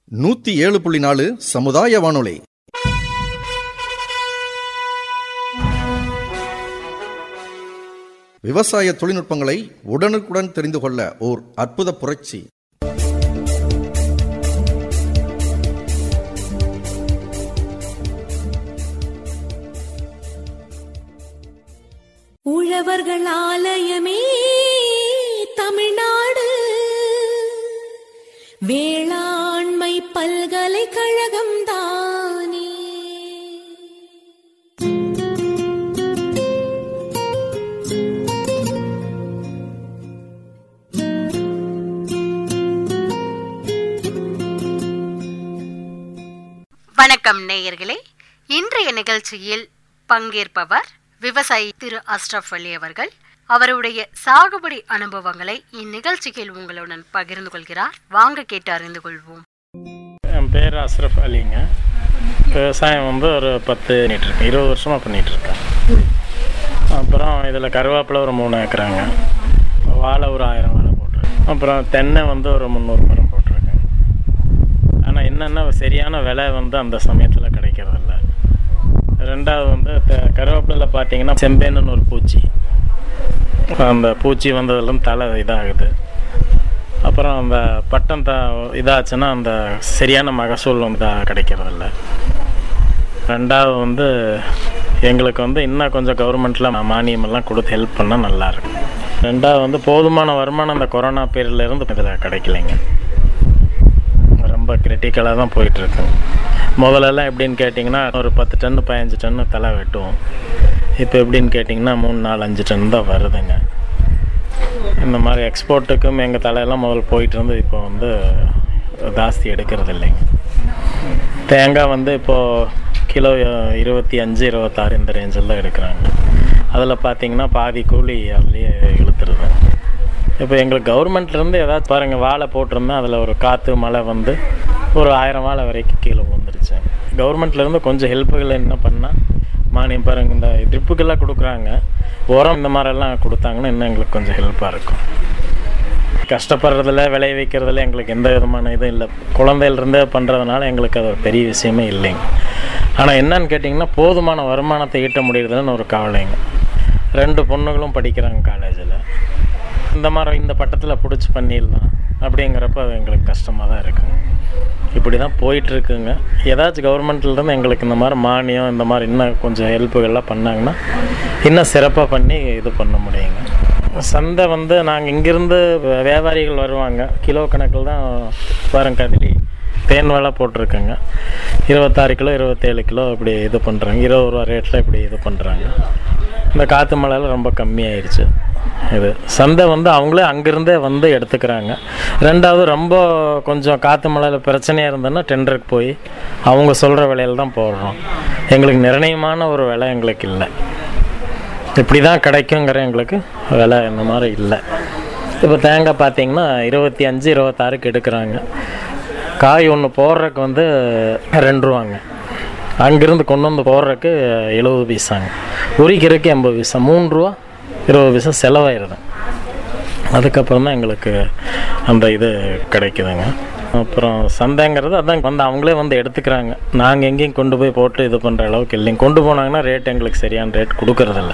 நூத்தி ஏழு புள்ளி நாலு சமுதாய வானொலி விவசாய தொழில்நுட்பங்களை உடனுக்குடன் தெரிந்து கொள்ள ஓர் அற்புத புரட்சி உழவர்கள் ஆலயமே தமிழ்நாடு வேளாண்மை பல்கலைக்கழகம் தானே வணக்கம் நேயர்களே இன்றைய நிகழ்ச்சியில் பங்கேற்பவர் விவசாயி திரு அஸ்ரப் அலி அவர்கள் அவருடைய சாகுபடி அனுபவங்களை இந்நிகழ்ச்சியில் உங்களுடன் பகிர்ந்து கொள்கிறார் வாங்க கேட்டு அறிந்து கொள்வோம் என் பேர் அஸ்ரஃப் அலிங்க விவசாயம் வந்து ஒரு பத்து பண்ணிகிட்ருக்கேன் இருபது வருஷமாக பண்ணிகிட்ருக்கேன் அப்புறம் இதில் கருவேப்பிலை ஒரு மூணு ஏக்கராங்க வாழை ஒரு ஆயிரம் வாழை போட்டிருக்கேன் அப்புறம் தென்னை வந்து ஒரு முந்நூறு மரம் போட்டிருக்கேன் ஆனால் என்னென்னா சரியான விலை வந்து அந்த சமயத்தில் கிடைக்கிறதில்ல ரெண்டாவது வந்து த- கருவேப்பிலையில் பார்த்தீங்கன்னா செம்பேனுன்னு ஒரு பூச்சி அந்த பூச்சி வந்ததெல்லாம் தலை இதாகுது அப்புறம் அந்த பட்டம் த இதாச்சுன்னா அந்த சரியான மகசூல் வந்து கிடைக்கிறதில்ல ரெண்டாவது வந்து எங்களுக்கு வந்து இன்னும் கொஞ்சம் கவர்மெண்ட்டில் மானியம் எல்லாம் கொடுத்து ஹெல்ப் பண்ணால் நல்லாயிருக்கும் ரெண்டாவது வந்து போதுமான வருமானம் அந்த கொரோனா பீரியட்ல இருந்து இதில் கிடைக்கலைங்க ரொம்ப கிரிட்டிக்கலாக தான் போயிட்டுருக்குங்க முதல்லலாம் எப்படின்னு கேட்டிங்கன்னா ஒரு பத்து டன்னு பதினஞ்சு டன்னு தலை வெட்டுவோம் இப்போ எப்படின்னு கேட்டிங்கன்னா மூணு நாலு அஞ்சு டன் தான் வருதுங்க இந்த மாதிரி எக்ஸ்போர்ட்டுக்கும் எங்கள் தலையெல்லாம் முதல்ல போயிட்டு இருந்து இப்போ வந்து ஜாஸ்தி எடுக்கிறது இல்லைங்க தேங்காய் வந்து இப்போது கிலோ இருபத்தி அஞ்சு இருபத்தாறு இந்த ரேஞ்சில் தான் எடுக்கிறாங்க அதில் பார்த்தீங்கன்னா பாதி கூலி அதுலேயே இழுத்துருது இப்போ எங்களுக்கு கவர்மெண்ட்லேருந்து ஏதாச்சும் பாருங்கள் வாழை போட்டிருந்தேன் அதில் ஒரு காற்று மழை வந்து ஒரு ஆயிரம் வாழை வரைக்கும் கீழே வந்துருச்சு கவர்மெண்ட்லேருந்து கொஞ்சம் ஹெல்ப்புகள் என்ன பண்ணால் மானியம் பாருங்க இந்த ட்ரிப்புக்கெல்லாம் கொடுக்குறாங்க உரம் இந்த மாதிரிலாம் கொடுத்தாங்கன்னா இன்னும் எங்களுக்கு கொஞ்சம் ஹெல்ப்பாக இருக்கும் கஷ்டப்படுறதுல விளைய வைக்கிறதுல எங்களுக்கு எந்த விதமான இதுவும் இல்லை குழந்தையிலிருந்தே பண்ணுறதுனால எங்களுக்கு அது ஒரு பெரிய விஷயமே இல்லைங்க ஆனால் என்னன்னு கேட்டிங்கன்னா போதுமான வருமானத்தை ஈட்ட முடியறதுன்னு ஒரு கவலைங்க ரெண்டு பொண்ணுகளும் படிக்கிறாங்க காலேஜில் இந்த மாதிரி இந்த பட்டத்தில் பிடிச்சி பண்ணிடலாம் அப்படிங்கிறப்ப அது எங்களுக்கு கஷ்டமாக தான் இருக்குங்க இப்படி தான் போயிட்டுருக்குங்க ஏதாச்சும் கவர்மெண்ட்லேருந்து எங்களுக்கு இந்த மாதிரி மானியம் இந்த மாதிரி இன்னும் கொஞ்சம் ஹெல்ப்புகள்லாம் பண்ணாங்கன்னா இன்னும் சிறப்பாக பண்ணி இது பண்ண முடியுங்க சந்தை வந்து நாங்கள் இங்கேருந்து வியாபாரிகள் வருவாங்க கிலோ கணக்கில் தான் பாருங்க கதிரி தேன் வேலை போட்டிருக்கேங்க இருபத்தாறு கிலோ இருபத்தேழு கிலோ இப்படி இது பண்ணுறாங்க இருபது ரூபா ரேட்டில் இப்படி இது பண்ணுறாங்க இந்த காற்று மழையில் ரொம்ப கம்மியாயிருச்சு இது சந்தை வந்து அவங்களே அங்கேருந்தே வந்து எடுத்துக்கிறாங்க ரெண்டாவது ரொம்ப கொஞ்சம் காற்று மழையில் பிரச்சனையாக இருந்ததுன்னா டெண்டருக்கு போய் அவங்க சொல்கிற விலையில தான் போடுறோம் எங்களுக்கு நிர்ணயமான ஒரு விலை எங்களுக்கு இல்லை இப்படி தான் கிடைக்குங்கிற எங்களுக்கு விலை இந்த மாதிரி இல்லை இப்போ தேங்காய் பார்த்தீங்கன்னா இருபத்தி அஞ்சு இருபத்தாறுக்கு எடுக்கிறாங்க காய் ஒன்று போடுறதுக்கு வந்து ரெண்டு ரூபாங்க அங்கேருந்து கொண்டு வந்து போடுறதுக்கு எழுபது பைசாங்க உரிக்கிறதுக்கு எண்பது பைசா மூணு ரூபா இருபது பைசா செலவாயிருது அதுக்கப்புறம் தான் எங்களுக்கு அந்த இது கிடைக்குதுங்க அப்புறம் சந்தைங்கிறது அதான் வந்து அவங்களே வந்து எடுத்துக்கிறாங்க நாங்கள் எங்கேயும் கொண்டு போய் போட்டு இது பண்ணுற அளவுக்கு இல்லைங்க கொண்டு போனாங்கன்னா ரேட் எங்களுக்கு சரியான ரேட் கொடுக்கறதில்ல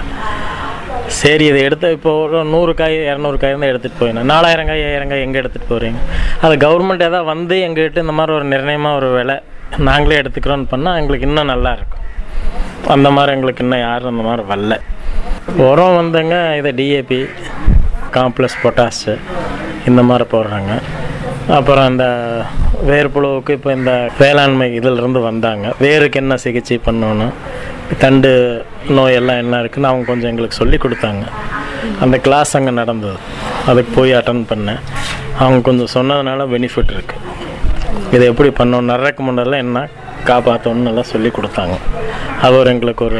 சரி இதை எடுத்து இப்போ ஒரு நூறு காய் இரநூறு காய் தான் எடுத்துகிட்டு போயிடணும் நாலாயிரம் காய் ஐயாயிரம் காய் எங்கே எடுத்துகிட்டு போகிறீங்க அது கவர்மெண்ட் ஏதாவது வந்து எங்ககிட்ட இந்த மாதிரி ஒரு நிர்ணயமாக ஒரு விலை நாங்களே எடுத்துக்கிறோன்னு பண்ணால் எங்களுக்கு இன்னும் நல்லா இருக்கும் அந்த மாதிரி எங்களுக்கு இன்னும் யாரும் அந்த மாதிரி வரல உரம் வந்துங்க இதை டிஏபி காம்ப்ளெக்ஸ் பொட்டாஷு இந்த மாதிரி போடுறாங்க அப்புறம் இந்த வேர்ப்புழுவுக்கு இப்போ இந்த வேளாண்மை இதிலிருந்து வந்தாங்க வேருக்கு என்ன சிகிச்சை பண்ணணும் தண்டு நோயெல்லாம் என்ன இருக்குன்னு அவங்க கொஞ்சம் எங்களுக்கு சொல்லி கொடுத்தாங்க அந்த கிளாஸ் அங்கே நடந்தது அதுக்கு போய் அட்டன் பண்ணேன் அவங்க கொஞ்சம் சொன்னதுனால பெனிஃபிட் இருக்குது இதை எப்படி பண்ணணும் நடுறக்கு முன்னெல்லாம் என்ன காப்பாற்றணும்னு எல்லாம் சொல்லி கொடுத்தாங்க அது ஒரு எங்களுக்கு ஒரு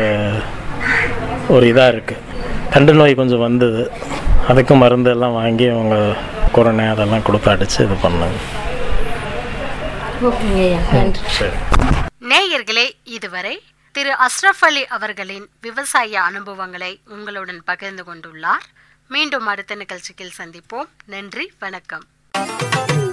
ஒரு இதாக இருக்குது தண்டு நோய் கொஞ்சம் வந்தது அதுக்கு மருந்து எல்லாம் வாங்கி அவங்க கொரோனா அதெல்லாம் கொடுத்து அடித்து இது பண்ணாங்க சரி நேயர்களே இதுவரை திரு அஸ்ரஃப் அலி அவர்களின் விவசாய அனுபவங்களை உங்களுடன் பகிர்ந்து கொண்டுள்ளார் மீண்டும் அடுத்த நிகழ்ச்சியில் சந்திப்போம் நன்றி வணக்கம்